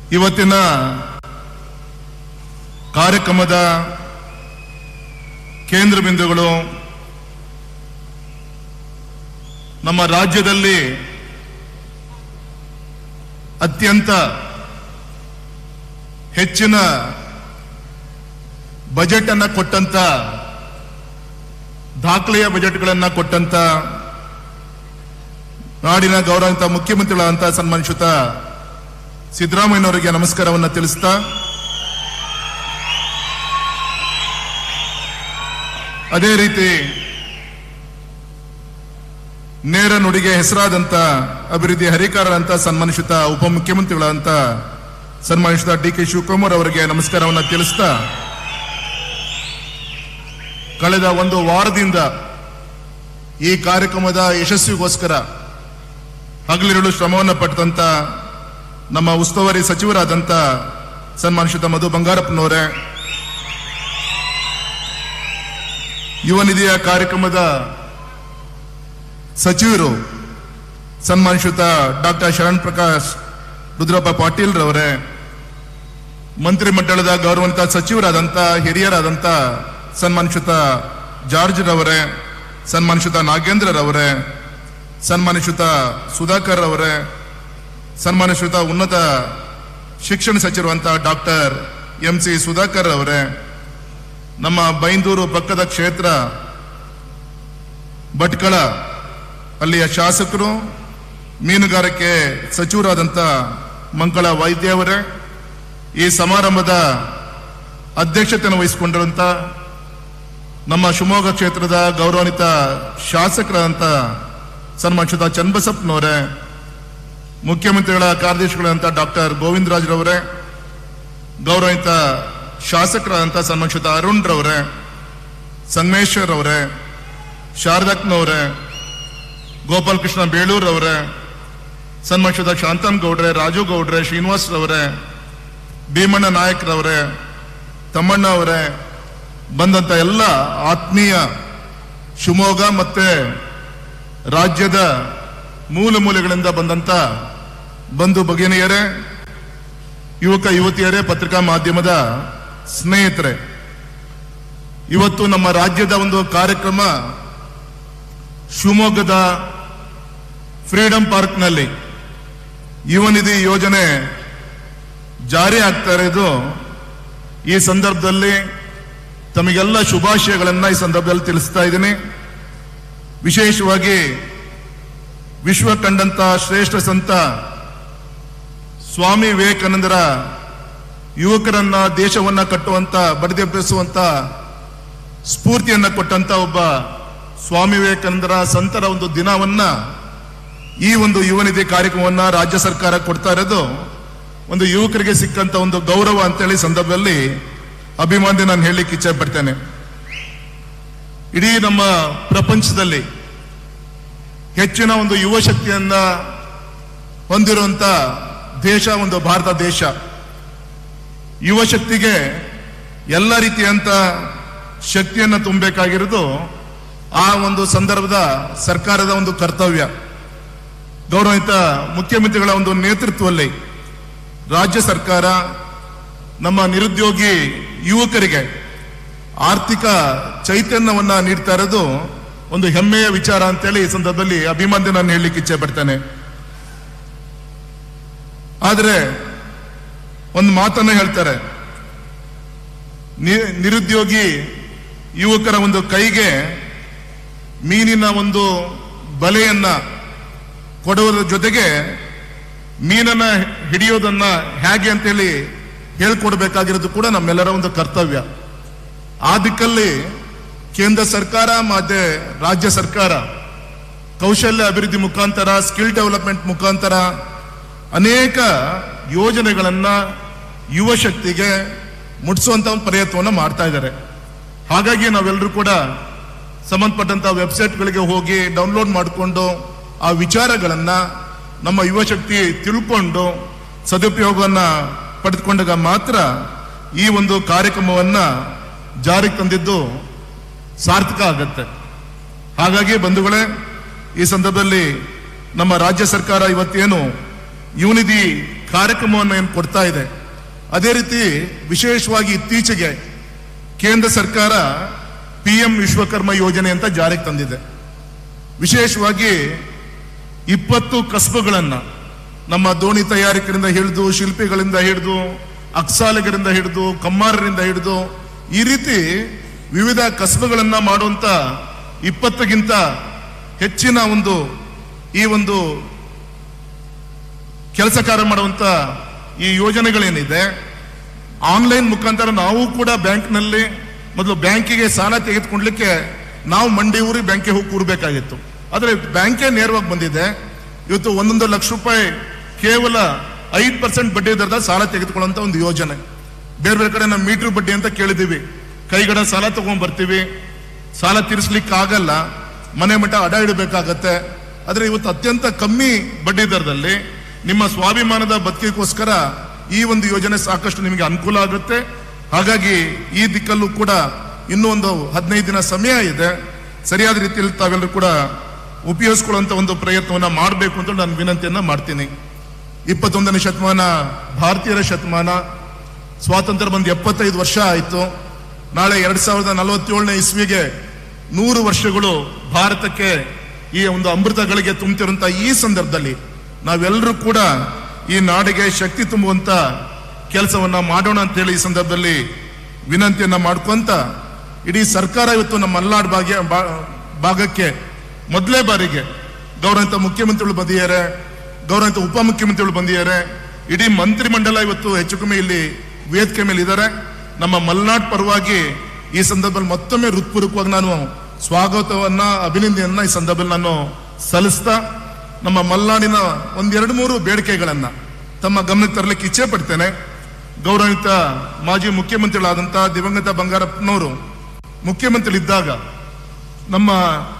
ಇವತ್ತಿನ ಕಾರ್ಯಕ್ರಮದ ಕೇಂದ್ರ ಬಿಂದುಗಳು ನಮ್ಮ ರಾಜ್ಯದಲ್ಲಿ ಅತ್ಯಂತ ಹೆಚ್ಚಿನ ಬಜೆಟ್ ಅನ್ನ ಕೊಟ್ಟಂತ ದಾಖಲೆಯ ಬಜೆಟ್ಗಳನ್ನ ಕೊಟ್ಟಂತ ನಾಡಿನ ಗೌರವಾನ್ವಿತ ಮುಖ್ಯಮಂತ್ರಿಗಳಂತ ಸನ್ಮಾನಿಸುತ್ತ ಸಿದ್ದರಾಮಯ್ಯನವರಿಗೆ ನಮಸ್ಕಾರವನ್ನ ತಿಳಿಸ್ತಾ ಅದೇ ರೀತಿ ನೇರ ನುಡಿಗೆ ಹೆಸರಾದಂತ ಅಭಿವೃದ್ಧಿ ಹರಿಕಾರರಂತ ಸನ್ಮಾನಿಸುತ್ತ ಉಪಮುಖ್ಯಮಂತ್ರಿಗಳಂತ ಸನ್ಮಾನಿಸಿದ ಡಿ ಕೆ ಶಿವಕುಮಾರ್ ಅವರಿಗೆ ನಮಸ್ಕಾರವನ್ನ ತಿಳಿಸ್ತಾ ಕಳೆದ ಒಂದು ವಾರದಿಂದ ಈ ಕಾರ್ಯಕ್ರಮದ ಯಶಸ್ವಿಗೋಸ್ಕರ ಹಗಲಿರುಳು ಶ್ರಮವನ್ನು ಪಟ್ಟಂತ ನಮ್ಮ ಉಸ್ತುವಾರಿ ಸಚಿವರಾದಂತ ಸನ್ಮಾನಿಸಿದ ಮಧು ಬಂಗಾರಪ್ಪನವರೇ ಯುವ ನಿಧಿಯ ಕಾರ್ಯಕ್ರಮದ ಸಚಿವರು ಸನ್ಮಾನಿಸುತ್ತ ಡಾಕ್ಟರ್ ಶರಣ್ ಪ್ರಕಾಶ್ ರುದ್ರಪ್ಪ ಪಾಟೀಲ್ ರವರೇ ಮಂತ್ರಿಮಂಡಲದ ಗೌರವಾನ್ವಿತ ಸಚಿವರಾದಂತ ಹಿರಿಯರಾದಂತ ಸನ್ಮಾನಿಸುತ್ತ ಜಾರ್ಜ್ ರವರೇ ಸನ್ಮಾನಿಸುತ್ತ ನಾಗೇಂದ್ರ ರವರೇ ಸನ್ಮಾನಿಸುತ್ತ ಸುಧಾಕರ್ ರವರೇ ಸನ್ಮಾನಿಸುತ್ತ ಉನ್ನತ ಶಿಕ್ಷಣ ಸಚಿವರಂತ ಡಾಕ್ಟರ್ ಎಂ ಸಿ ಸುಧಾಕರ್ ಅವರೇ ನಮ್ಮ ಬೈಂದೂರು ಪಕ್ಕದ ಕ್ಷೇತ್ರ ಭಟ್ಕಳ ಅಲ್ಲಿಯ ಶಾಸಕರು ಮೀನುಗಾರಿಕೆ ಸಚಿವರಾದಂಥ ಮಂಗಳ ವೈದ್ಯ ಅವರೇ ಈ ಸಮಾರಂಭದ ಅಧ್ಯಕ್ಷತೆಯನ್ನು ವಹಿಸಿಕೊಂಡಿರುವಂತ ನಮ್ಮ ಶಿವಮೊಗ್ಗ ಕ್ಷೇತ್ರದ ಗೌರವಾನ್ವಿತ ಶಾಸಕರಾದಂಥ ಸನ್ಮಾನಿಸಿದ ಚನ್ನಬಸಪ್ಪನವರೇ ಮುಖ್ಯಮಂತ್ರಿಗಳ ಕಾರ್ಯದರ್ಶಿಗಳಂತ ಡಾಕ್ಟರ್ ಗೋವಿಂದರಾಜ್ರವರೇ ಗೌರವಿತ ಶಾಸಕರಾದಂಥ ಸನ್ಮಾನಿಸಿದ ಅರುಣ್ ರವರೇ ಸಂಗಮೇಶ್ವರ್ ಅವರೇ ಶಾರದಕ್ನವರೇ ಗೋಪಾಲ್ ಕೃಷ್ಣ ಬೇಳೂರ್ ಅವರೇ ಸನ್ಮಾನಿಸಿದ ಶಾಂತನ್ ಗೌಡ್ರೆ ರಾಜು ಗೌಡ್ರೆ ಶ್ರೀನಿವಾಸ್ ರವರೇ ಭೀಮಣ್ಣ ನಾಯಕ್ ತಮ್ಮಣ್ಣ ಅವರೇ ಬಂದಂತ ಎಲ್ಲ ಆತ್ಮೀಯ ಶಿವಮೊಗ್ಗ ಮತ್ತೆ ರಾಜ್ಯದ ಮೂಲ ಮೂಲೆಗಳಿಂದ ಬಂದಂತ ಬಂಧು ಭಗಿನಿಯರೇ ಯುವಕ ಯುವತಿಯರೇ ಪತ್ರಿಕಾ ಮಾಧ್ಯಮದ ಸ್ನೇಹಿತರೆ ಇವತ್ತು ನಮ್ಮ ರಾಜ್ಯದ ಒಂದು ಕಾರ್ಯಕ್ರಮ ಶಿವಮೊಗ್ಗದ ಫ್ರೀಡಂ ಪಾರ್ಕ್ನಲ್ಲಿ ಯುವ ನಿಧಿ ಯೋಜನೆ ಜಾರಿ ಆಗ್ತಾ ಇರೋದು ಈ ಸಂದರ್ಭದಲ್ಲಿ ತಮಗೆಲ್ಲ ಶುಭಾಶಯಗಳನ್ನ ಈ ಸಂದರ್ಭದಲ್ಲಿ ತಿಳಿಸ್ತಾ ಇದ್ದೀನಿ ವಿಶೇಷವಾಗಿ ವಿಶ್ವ ಕಂಡಂತ ಶ್ರೇಷ್ಠ ಸಂತ ಸ್ವಾಮಿ ವಿವೇಕಾನಂದರ ಯುವಕರನ್ನ ದೇಶವನ್ನ ಕಟ್ಟುವಂತ ಬಡಿದೆಬ್ಬಿಸುವಂತ ಸ್ಫೂರ್ತಿಯನ್ನ ಕೊಟ್ಟಂತ ಒಬ್ಬ ಸ್ವಾಮಿ ವಿವೇಕಾನಂದರ ಸಂತರ ಒಂದು ದಿನವನ್ನ ಈ ಒಂದು ಯುವ ನಿಧಿ ಕಾರ್ಯಕ್ರಮವನ್ನ ರಾಜ್ಯ ಸರ್ಕಾರ ಕೊಡ್ತಾ ಇರೋದು ಒಂದು ಯುವಕರಿಗೆ ಸಿಕ್ಕಂತ ಒಂದು ಗೌರವ ಅಂತೇಳಿ ಸಂದರ್ಭದಲ್ಲಿ ಅಭಿಮಾನಿ ನಾನು ಹೇಳಲಿಕ್ಕೆ ಇಚ್ಛೆ ಪಡ್ತೇನೆ ಇಡೀ ನಮ್ಮ ಪ್ರಪಂಚದಲ್ಲಿ ಹೆಚ್ಚಿನ ಒಂದು ಯುವ ಶಕ್ತಿಯನ್ನ ಹೊಂದಿರುವಂತ ದೇಶ ಒಂದು ಭಾರತ ದೇಶ ಯುವ ಶಕ್ತಿಗೆ ಎಲ್ಲ ರೀತಿಯಂತ ಶಕ್ತಿಯನ್ನ ತುಂಬಬೇಕಾಗಿರೋದು ಆ ಒಂದು ಸಂದರ್ಭದ ಸರ್ಕಾರದ ಒಂದು ಕರ್ತವ್ಯ ಗೌರವಿತ ಮುಖ್ಯಮಂತ್ರಿಗಳ ಒಂದು ನೇತೃತ್ವದಲ್ಲಿ ರಾಜ್ಯ ಸರ್ಕಾರ ನಮ್ಮ ನಿರುದ್ಯೋಗಿ ಯುವಕರಿಗೆ ಆರ್ಥಿಕ ಚೈತನ್ಯವನ್ನ ನೀಡ್ತಾ ಇರೋದು ಒಂದು ಹೆಮ್ಮೆಯ ವಿಚಾರ ಅಂತೇಳಿ ಈ ಸಂದರ್ಭದಲ್ಲಿ ಅಭಿಮಾನ್ಯ ನಾನು ಹೇಳಲಿಕ್ಕೆ ಇಚ್ಛೆ ಪಡ್ತೇನೆ ಆದರೆ ಒಂದು ಮಾತನ್ನ ಹೇಳ್ತಾರೆ ನಿ- ನಿರುದ್ಯೋಗಿ ಯುವಕರ ಒಂದು ಕೈಗೆ ಮೀನಿನ ಒಂದು ಬಲೆಯನ್ನ ಕೊಡುವುದರ ಜೊತೆಗೆ ಮೀನನ್ನ ಹಿಡಿಯೋದನ್ನ ಹೇಗೆ ಅಂತೇಳಿ ಹೇಳ್ಕೊಡ್ಬೇಕಾಗಿರೋದು ಕೂಡ ನಮ್ಮೆಲ್ಲರ ಒಂದು ಕರ್ತವ್ಯ ಆ ದಿಕ್ಕಲ್ಲಿ ಕೇಂದ್ರ ಸರ್ಕಾರ ಮತ್ತೆ ರಾಜ್ಯ ಸರ್ಕಾರ ಕೌಶಲ್ಯ ಅಭಿವೃದ್ಧಿ ಮುಖಾಂತರ ಸ್ಕಿಲ್ ಡೆವಲಪ್ಮೆಂಟ್ ಮುಖಾಂತರ ಅನೇಕ ಯೋಜನೆಗಳನ್ನ ಯುವ ಶಕ್ತಿಗೆ ಮುಟ್ಟಿಸುವಂತ ಒಂದು ಪ್ರಯತ್ನವನ್ನು ಮಾಡ್ತಾ ಇದ್ದಾರೆ ಹಾಗಾಗಿ ನಾವೆಲ್ಲರೂ ಕೂಡ ಸಂಬಂಧಪಟ್ಟಂತ ವೆಬ್ಸೈಟ್ಗಳಿಗೆ ಹೋಗಿ ಡೌನ್ಲೋಡ್ ಮಾಡಿಕೊಂಡು ಆ ವಿಚಾರಗಳನ್ನ ನಮ್ಮ ಯುವ ಶಕ್ತಿ ತಿಳ್ಕೊಂಡು ಸದುಪಯೋಗವನ್ನ ಪಡೆದುಕೊಂಡಾಗ ಮಾತ್ರ ಈ ಒಂದು ಕಾರ್ಯಕ್ರಮವನ್ನ ಜಾರಿಗೆ ತಂದಿದ್ದು ಸಾರ್ಥಕ ಆಗತ್ತೆ ಹಾಗಾಗಿ ಬಂಧುಗಳೇ ಈ ಸಂದರ್ಭದಲ್ಲಿ ನಮ್ಮ ರಾಜ್ಯ ಸರ್ಕಾರ ಇವತ್ತೇನು ಯುವನಿಧಿ ಕಾರ್ಯಕ್ರಮವನ್ನು ಏನು ಕೊಡ್ತಾ ಇದೆ ಅದೇ ರೀತಿ ವಿಶೇಷವಾಗಿ ಇತ್ತೀಚೆಗೆ ಕೇಂದ್ರ ಸರ್ಕಾರ ಪಿ ಎಂ ವಿಶ್ವಕರ್ಮ ಯೋಜನೆ ಅಂತ ಜಾರಿಗೆ ತಂದಿದೆ ವಿಶೇಷವಾಗಿ ಇಪ್ಪತ್ತು ಕಸಬುಗಳನ್ನ ನಮ್ಮ ದೋಣಿ ತಯಾರಕರಿಂದ ಹಿಡಿದು ಶಿಲ್ಪಿಗಳಿಂದ ಹಿಡಿದು ಅಕ್ಸಾಲಿಗರಿಂದ ಹಿಡಿದು ಕಮ್ಮಾರರಿಂದ ಹಿಡಿದು ಈ ರೀತಿ ವಿವಿಧ ಕಸಬುಗಳನ್ನ ಮಾಡುವಂತ ಇಪ್ಪತ್ತಕ್ಕಿಂತ ಹೆಚ್ಚಿನ ಒಂದು ಈ ಒಂದು ಕೆಲಸ ಕಾರ್ಯ ಮಾಡುವಂತ ಈ ಯೋಜನೆಗಳೇನಿದೆ ಆನ್ಲೈನ್ ಮುಖಾಂತರ ನಾವು ಕೂಡ ಬ್ಯಾಂಕ್ನಲ್ಲಿ ಮೊದಲು ಬ್ಯಾಂಕಿಗೆ ಸಾಲ ತೆಗೆದುಕೊಳ್ಳಲಿಕ್ಕೆ ನಾವು ಮಂಡಿ ಊರಿ ಬ್ಯಾಂಕಿಗೆ ಹೋಗಿ ಕೂರಬೇಕಾಗಿತ್ತು ಆದರೆ ಬ್ಯಾಂಕೇ ನೇರವಾಗಿ ಬಂದಿದೆ ಇವತ್ತು ಒಂದೊಂದು ಲಕ್ಷ ರೂಪಾಯಿ ಕೇವಲ ಐದು ಪರ್ಸೆಂಟ್ ಬಡ್ಡಿ ದರದ ಸಾಲ ತೆಗೆದುಕೊಳ್ಳುವಂತ ಒಂದು ಯೋಜನೆ ಬೇರೆ ಬೇರೆ ಕಡೆ ನಾವು ಮೀಟರ್ ಬಡ್ಡಿ ಅಂತ ಕೇಳಿದೀವಿ ಕೈಗಡ ಸಾಲ ತಗೊಂಡ್ ಬರ್ತೀವಿ ಸಾಲ ತೀರಿಸ್ಲಿಕ್ಕೆ ಆಗಲ್ಲ ಮನೆ ಮಠ ಅಡ ಇಡಬೇಕಾಗತ್ತೆ ಆದ್ರೆ ಇವತ್ತು ಅತ್ಯಂತ ಕಮ್ಮಿ ಬಡ್ಡಿ ದರದಲ್ಲಿ ನಿಮ್ಮ ಸ್ವಾಭಿಮಾನದ ಬದುಕಿಗೋಸ್ಕರ ಈ ಒಂದು ಯೋಜನೆ ಸಾಕಷ್ಟು ನಿಮಗೆ ಅನುಕೂಲ ಆಗುತ್ತೆ ಹಾಗಾಗಿ ಈ ದಿಕ್ಕಲ್ಲೂ ಕೂಡ ಇನ್ನೂ ಒಂದು ಹದಿನೈದು ದಿನ ಸಮಯ ಇದೆ ಸರಿಯಾದ ರೀತಿಯಲ್ಲಿ ತಾವೆಲ್ಲರೂ ಕೂಡ ಉಪಯೋಗಿಸ್ಕೊಳ್ಳುವಂತ ಒಂದು ಪ್ರಯತ್ನವನ್ನ ಮಾಡಬೇಕು ಅಂತ ನಾನು ವಿನಂತಿಯನ್ನ ಮಾಡ್ತೀನಿ ಇಪ್ಪತ್ತೊಂದನೇ ಶತಮಾನ ಭಾರತೀಯರ ಶತಮಾನ ಸ್ವಾತಂತ್ರ್ಯ ಬಂದು ಎಪ್ಪತ್ತೈದು ವರ್ಷ ಆಯಿತು ನಾಳೆ ಎರಡ್ ಸಾವಿರದ ನಲವತ್ತೇಳನೇ ಇಸ್ವಿಗೆ ನೂರು ವರ್ಷಗಳು ಭಾರತಕ್ಕೆ ಈ ಒಂದು ಅಮೃತಗಳಿಗೆ ತುಂಬುತ್ತಿರುವಂತ ಈ ಸಂದರ್ಭದಲ್ಲಿ ನಾವೆಲ್ಲರೂ ಕೂಡ ಈ ನಾಡಿಗೆ ಶಕ್ತಿ ತುಂಬುವಂತ ಕೆಲಸವನ್ನ ಮಾಡೋಣ ಅಂತೇಳಿ ಈ ಸಂದರ್ಭದಲ್ಲಿ ವಿನಂತಿಯನ್ನ ಮಾಡ್ಕೊಂತ ಇಡೀ ಸರ್ಕಾರ ಇವತ್ತು ನಮ್ಮ ಮಲ್ನಾಡ್ ಭಾಗ್ಯ ಬಾ- ಭಾಗಕ್ಕೆ ಮೊದಲೇ ಬಾರಿಗೆ ಗೌರವಿತ ಮುಖ್ಯಮಂತ್ರಿಗಳು ಬಂದಿದ್ದಾರೆ ಗೌರವಿತ ಉಪಮುಖ್ಯಮಂತ್ರಿಗಳು ಬಂದಿದ್ದಾರೆ ಇಡೀ ಮಂತ್ರಿಮಂಡಲ ಇವತ್ತು ಹೆಚ್ಚು ಕಮ್ಮಿ ಇಲ್ಲಿ ವೇದಿಕೆ ಮೇಲೆ ಇದ್ದಾರೆ ನಮ್ಮ ಮಲ್ನಾಡ್ ಪರವಾಗಿ ಈ ಸಂದರ್ಭದಲ್ಲಿ ಮತ್ತೊಮ್ಮೆ ಹೃತ್ಪೂರ್ವಕವಾಗಿ ನಾನು ಸ್ವಾಗತವನ್ನ ಅಭಿನಂದನೆಯನ್ನ ಈ ಸಂದರ್ಭದಲ್ಲಿ ನಾನು ಸಲ್ಲಿಸ್ತಾ ನಮ್ಮ ಮಲ್ನಾಡಿನ ಒಂದೆರಡು ಮೂರು ಬೇಡಿಕೆಗಳನ್ನ ತಮ್ಮ ಗಮನಕ್ಕೆ ತರಲಿಕ್ಕೆ ಇಚ್ಛೆ ಪಡ್ತೇನೆ ಗೌರವಿತ ಮಾಜಿ ಮುಖ್ಯಮಂತ್ರಿಗಳಾದಂತಹ ದಿವಂಗತ ಬಂಗಾರಪ್ಪನವರು ಮುಖ್ಯಮಂತ್ರಿಗಳಿದ್ದಾಗ ನಮ್ಮ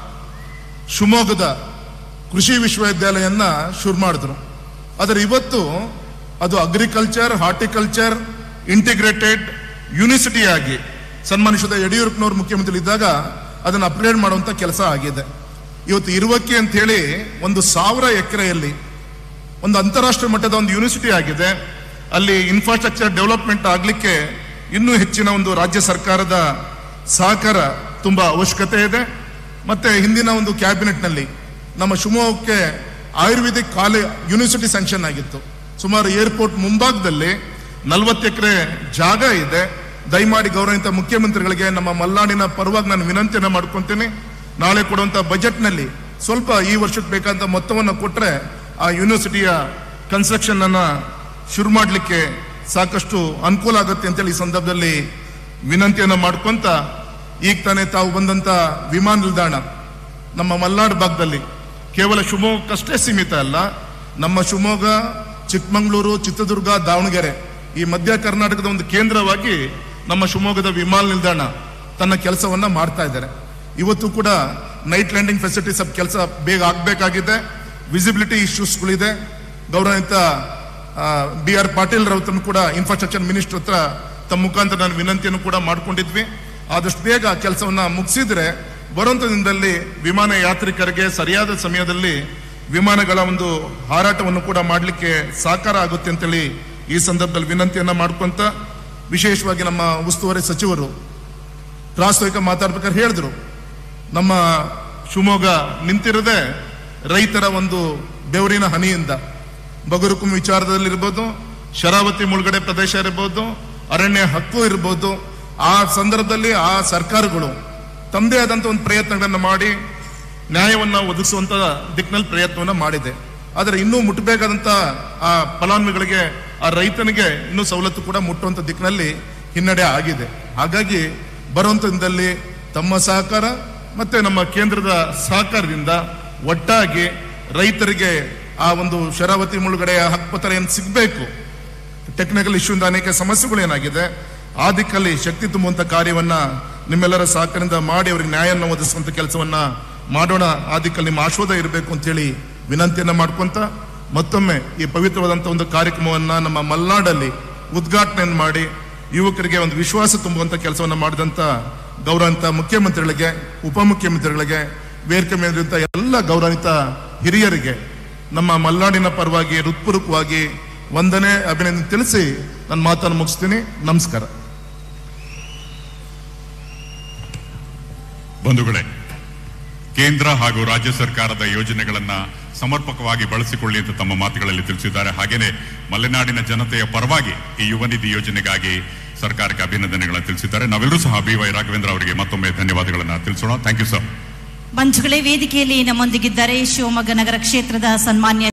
ಶಿವಮೊಗ್ಗದ ಕೃಷಿ ವಿಶ್ವವಿದ್ಯಾಲಯನ್ನ ಶುರು ಮಾಡಿದ್ರು ಆದರೆ ಇವತ್ತು ಅದು ಅಗ್ರಿಕಲ್ಚರ್ ಹಾರ್ಟಿಕಲ್ಚರ್ ಇಂಟಿಗ್ರೇಟೆಡ್ ಯೂನಿವರ್ಸಿಟಿ ಆಗಿ ಸನ್ಮಾನಿಸಿದ ಯಡಿಯೂರಪ್ಪನವರು ಮುಖ್ಯಮಂತ್ರಿ ಇದ್ದಾಗ ಅದನ್ನು ಅಪ್ಗ್ರೇಡ್ ಮಾಡುವಂತ ಕೆಲಸ ಆಗಿದೆ ಇವತ್ತು ಇರುವಕ್ಕೆ ಅಂತ ಹೇಳಿ ಒಂದು ಸಾವಿರ ಎಕರೆಯಲ್ಲಿ ಒಂದು ಅಂತಾರಾಷ್ಟ್ರೀಯ ಮಟ್ಟದ ಒಂದು ಯೂನಿವರ್ಸಿಟಿ ಆಗಿದೆ ಅಲ್ಲಿ ಇನ್ಫ್ರಾಸ್ಟ್ರಕ್ಚರ್ ಡೆವಲಪ್ಮೆಂಟ್ ಆಗ್ಲಿಕ್ಕೆ ಇನ್ನೂ ಹೆಚ್ಚಿನ ಒಂದು ರಾಜ್ಯ ಸರ್ಕಾರದ ಸಹಕಾರ ತುಂಬಾ ಅವಶ್ಯಕತೆ ಇದೆ ಮತ್ತೆ ಹಿಂದಿನ ಒಂದು ಕ್ಯಾಬಿನೆಟ್ ನಲ್ಲಿ ನಮ್ಮ ಶಿವಮೊಗ್ಗಕ್ಕೆ ಆಯುರ್ವೇದಿಕ್ ಕಾಲೇ ಯೂನಿವರ್ಸಿಟಿ ಸ್ಯಾಂಕ್ಷನ್ ಆಗಿತ್ತು ಸುಮಾರು ಏರ್ಪೋರ್ಟ್ ಮುಂಭಾಗದಲ್ಲಿ ನಲವತ್ತು ಎಕರೆ ಜಾಗ ಇದೆ ದಯಮಾಡಿ ಗೌರವಿತ ಮುಖ್ಯಮಂತ್ರಿಗಳಿಗೆ ನಮ್ಮ ಮಲ್ನಾಡಿನ ಪರವಾಗಿ ನಾನು ವಿನಂತಿಯನ್ನ ಮಾಡ್ಕೊಂತೀನಿ ನಾಳೆ ಕೊಡುವಂತ ಬಜೆಟ್ ನಲ್ಲಿ ಸ್ವಲ್ಪ ಈ ವರ್ಷಕ್ಕೆ ಬೇಕಾದಂತ ಮೊತ್ತವನ್ನು ಕೊಟ್ರೆ ಆ ಯೂನಿವರ್ಸಿಟಿಯ ಕನ್ಸ್ಟ್ರಕ್ಷನ್ ಅನ್ನ ಶುರು ಮಾಡಲಿಕ್ಕೆ ಸಾಕಷ್ಟು ಅನುಕೂಲ ಆಗುತ್ತೆ ಅಂತೇಳಿ ಈ ಸಂದರ್ಭದಲ್ಲಿ ವಿನಂತಿಯನ್ನ ಮಾಡ್ಕೊಂತ ಈಗ ತಾನೇ ತಾವು ಬಂದಂತ ವಿಮಾನ ನಿಲ್ದಾಣ ನಮ್ಮ ಮಲ್ನಾಡು ಭಾಗದಲ್ಲಿ ಕೇವಲ ಶಿವಮೊಗ್ಗಕ್ಕಷ್ಟೇ ಸೀಮಿತ ಅಲ್ಲ ನಮ್ಮ ಶಿವಮೊಗ್ಗ ಚಿಕ್ಕಮಗಳೂರು ಚಿತ್ರದುರ್ಗ ದಾವಣಗೆರೆ ಈ ಮಧ್ಯ ಕರ್ನಾಟಕದ ಒಂದು ಕೇಂದ್ರವಾಗಿ ನಮ್ಮ ಶಿವಮೊಗ್ಗದ ವಿಮಾನ ನಿಲ್ದಾಣ ತನ್ನ ಕೆಲಸವನ್ನ ಮಾಡ್ತಾ ಇದ್ದಾರೆ ಇವತ್ತು ಕೂಡ ನೈಟ್ ಲ್ಯಾಂಡಿಂಗ್ ಫೆಸಿಲಿಟಿ ಸ್ವಲ್ಪ ಕೆಲಸ ಬೇಗ ಆಗ್ಬೇಕಾಗಿದೆ ವಿಸಿಬಿಲಿಟಿ ಇಶ್ಯೂಸ್ಗಳಿದೆ ಗೌರವಿತ ಬಿ ಆರ್ ಪಾಟೀಲ್ ರವತನ್ನು ಕೂಡ ಇನ್ಫ್ರಾಸ್ಟ್ರಕ್ಚರ್ ಮಿನಿಸ್ಟರ್ ಹತ್ರ ತಮ್ಮ ಮುಖಾಂತರ ನಾನು ವಿನಂತಿಯನ್ನು ಕೂಡ ಮಾಡ್ಕೊಂಡಿದ್ವಿ ಆದಷ್ಟು ಬೇಗ ಕೆಲಸವನ್ನ ಮುಗಿಸಿದ್ರೆ ಬರುವಂತ ದಿನದಲ್ಲಿ ವಿಮಾನ ಯಾತ್ರಿಕರಿಗೆ ಸರಿಯಾದ ಸಮಯದಲ್ಲಿ ವಿಮಾನಗಳ ಒಂದು ಹಾರಾಟವನ್ನು ಕೂಡ ಮಾಡಲಿಕ್ಕೆ ಸಾಕಾರ ಆಗುತ್ತೆ ಅಂತೇಳಿ ಈ ಸಂದರ್ಭದಲ್ಲಿ ವಿನಂತಿಯನ್ನ ಮಾಡ್ಕೊಂತ ವಿಶೇಷವಾಗಿ ನಮ್ಮ ಉಸ್ತುವಾರಿ ಸಚಿವರು ಪ್ರಾಸ್ತಾವಿಕ ಮಾತಾಡ್ಬೇಕಾದ್ರೆ ಹೇಳಿದ್ರು ನಮ್ಮ ಶಿವಮೊಗ್ಗ ನಿಂತಿರದೆ ರೈತರ ಒಂದು ಬೆವರಿನ ಹನಿಯಿಂದ ಬಗರುಕುಂ ವಿಚಾರದಲ್ಲಿ ಇರ್ಬೋದು ಶರಾವತಿ ಮುಳುಗಡೆ ಪ್ರದೇಶ ಇರ್ಬೋದು ಅರಣ್ಯ ಹಕ್ಕು ಇರ್ಬೋದು ಆ ಸಂದರ್ಭದಲ್ಲಿ ಆ ಸರ್ಕಾರಗಳು ತಮ್ಮದೇ ಆದಂತ ಒಂದು ಪ್ರಯತ್ನಗಳನ್ನ ಮಾಡಿ ನ್ಯಾಯವನ್ನ ಒದಗಿಸುವಂತ ದಿಕ್ಕಿನಲ್ಲಿ ಪ್ರಯತ್ನವನ್ನ ಮಾಡಿದೆ ಆದರೆ ಇನ್ನೂ ಮುಟ್ಟಬೇಕಾದಂತ ಆ ಫಲಾನುಭವಿಗಳಿಗೆ ಆ ರೈತನಿಗೆ ಇನ್ನೂ ಸವಲತ್ತು ಕೂಡ ಮುಟ್ಟುವಂತ ದಿಕ್ಕಿನಲ್ಲಿ ಹಿನ್ನಡೆ ಆಗಿದೆ ಹಾಗಾಗಿ ಬರುವಂತ ದಿನದಲ್ಲಿ ತಮ್ಮ ಸಹಕಾರ ಮತ್ತೆ ನಮ್ಮ ಕೇಂದ್ರದ ಸಹಕಾರದಿಂದ ಒಟ್ಟಾಗಿ ರೈತರಿಗೆ ಆ ಒಂದು ಶರಾವತಿ ಮುಳುಗಡೆಯ ಹಕ್ಕುಪತ್ರ ಏನು ಸಿಗಬೇಕು ಟೆಕ್ನಿಕಲ್ ಇಶ್ಯೂಯಿಂದ ಅನೇಕ ಸಮಸ್ಯೆಗಳು ಏನಾಗಿದೆ ಆ ದಿಕ್ಕಲ್ಲಿ ಶಕ್ತಿ ತುಂಬುವಂತ ಕಾರ್ಯವನ್ನ ನಿಮ್ಮೆಲ್ಲರ ಸಹಕಾರದಿಂದ ಮಾಡಿ ಅವರಿಗೆ ನ್ಯಾಯವನ್ನು ಒದಗಿಸುವಂತ ಕೆಲಸವನ್ನ ಮಾಡೋಣ ಆ ದಿಕ್ಕಲ್ಲಿ ನಿಮ್ಮ ಆಶೋದ ಇರಬೇಕು ಅಂತೇಳಿ ವಿನಂತಿಯನ್ನ ಮಾಡ್ಕೊಂತ ಮತ್ತೊಮ್ಮೆ ಈ ಪವಿತ್ರವಾದಂತ ಒಂದು ಕಾರ್ಯಕ್ರಮವನ್ನ ನಮ್ಮ ಮಲ್ನಾಡಲ್ಲಿ ಉದ್ಘಾಟನೆಯನ್ನು ಮಾಡಿ ಯುವಕರಿಗೆ ಒಂದು ವಿಶ್ವಾಸ ತುಂಬುವಂತ ಕೆಲಸವನ್ನ ಮಾಡಿದಂತ ಗೌರವಿತ ಮುಖ್ಯಮಂತ್ರಿಗಳಿಗೆ ಉಪಮುಖ್ಯಮಂತ್ರಿಗಳಿಗೆ ವೇದಿಕೆ ಮೇಲಿರುವಂತ ಎಲ್ಲ ಗೌರವಿತ ಹಿರಿಯರಿಗೆ ನಮ್ಮ ಮಲ್ನಾಡಿನ ಪರವಾಗಿ ಹೃತ್ಪೂರ್ವಕವಾಗಿ ವಂದನೆ ಅಭಿನಂದನೆ ತಿಳಿಸಿ ನನ್ನ ಮಾತನ್ನು ಮುಗಿಸ್ತೀನಿ ನಮಸ್ಕಾರ ಬಂಧುಗಳೇ ಕೇಂದ್ರ ಹಾಗೂ ರಾಜ್ಯ ಸರ್ಕಾರದ ಯೋಜನೆಗಳನ್ನ ಸಮರ್ಪಕವಾಗಿ ಬಳಸಿಕೊಳ್ಳಿ ಅಂತ ತಮ್ಮ ಮಾತುಗಳಲ್ಲಿ ತಿಳಿಸಿದ್ದಾರೆ ಹಾಗೇನೆ ಮಲೆನಾಡಿನ ಜನತೆಯ ಪರವಾಗಿ ಈ ಯುವ ನಿಧಿ ಯೋಜನೆಗಾಗಿ ಸರ್ಕಾರಕ್ಕೆ ಅಭಿನಂದನೆಗಳನ್ನು ತಿಳಿಸಿದ್ದಾರೆ ನಾವೆಲ್ಲರೂ ಸಹ ಬಿ ವೈ ರಾಘವೇಂದ್ರ ಅವರಿಗೆ ಮತ್ತೊಮ್ಮೆ ಧನ್ಯವಾದಗಳನ್ನು ತಿಳಿಸೋಣ ಥ್ಯಾಂಕ್ ಯು ಸರ್ ಬಂಧುಗಳೇ ವೇದಿಕೆಯಲ್ಲಿ ನಮ್ಮೊಂದಿಗಿದ್ದಾರೆ ಶಿವಮೊಗ್ಗ ನಗರ ಕ್ಷೇತ್ರದ ಸನ್ಮಾನ್ಯ